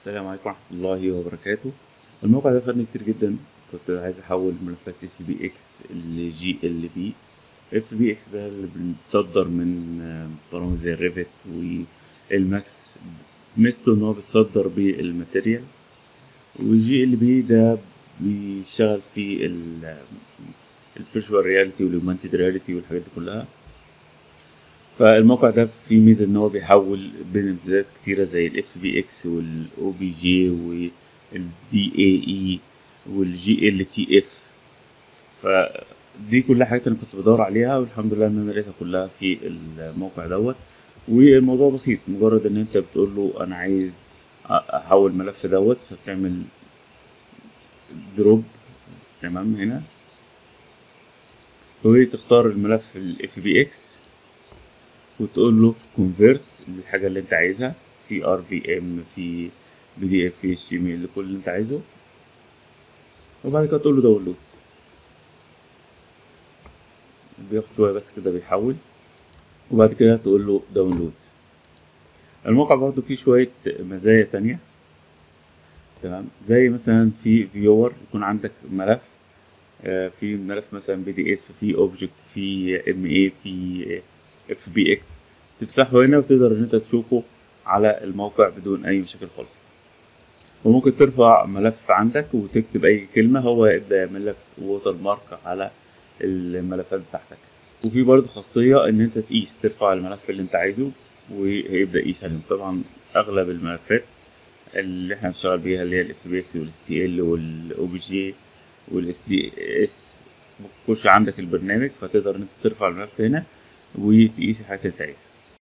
السلام عليكم ورحمة الله وبركاته الموقع ده فادني كتير جدا كنت عايز احول ملفات اف بي اكس لجي ال بي اف بي اكس ده اللي بنتصدر من آه، برامج زي الريفت والماكس ميزته ان هو بيتصدر بالماتيريال وجي ال بي ده بيشتغل في الفيرشوال رياليتي والاوجمانتد رياليتي والحاجات دي كلها فالموقع ده فيه ميزه ان هو بيحول بين امتدادات كتيره زي الاف بي اكس والاو بي جي والدي اي اي والجي ال تي اف فدي كلها حاجات انا كنت بدور عليها والحمد لله ان انا لقيتها كلها في الموقع دوت والموضوع بسيط مجرد ان انت بتقول له انا عايز احول الملف دوت فبتعمل دروب تمام هنا وتختار الملف الاف بي اكس وتقول له كونفيرت للحاجه اللي انت عايزها في ار في ام في بي دي اف في اتش تي ام ال كل اللي انت عايزه وبعد كده تقول له داونلود بياخد شويه بس كده بيحول وبعد كده تقول له داونلود الموقع برضو فيه شويه مزايا تانية تمام زي مثلا في فيور يكون عندك ملف آه، في ملف مثلا بي دي اف في اوبجكت في ام اي في اف بي اكس تفتحه هنا وتقدر ان انت تشوفه على الموقع بدون اي مشاكل خالص وممكن ترفع ملف عندك وتكتب اي كلمة هو يبدأ يعمل لك ووتر مارك على الملفات بتاعتك وفي برضه خاصية ان انت تقيس ترفع الملف اللي انت عايزه وهيبدأ يقيس عليهم طبعا اغلب الملفات اللي احنا بنشتغل بيها اللي هي الاف بي اكس والاس تي ال والاو بي جي والاس دي اس ممكن تخش عندك البرنامج فتقدر ان انت ترفع الملف هنا وتقيس الحاجات اللي انت عايزها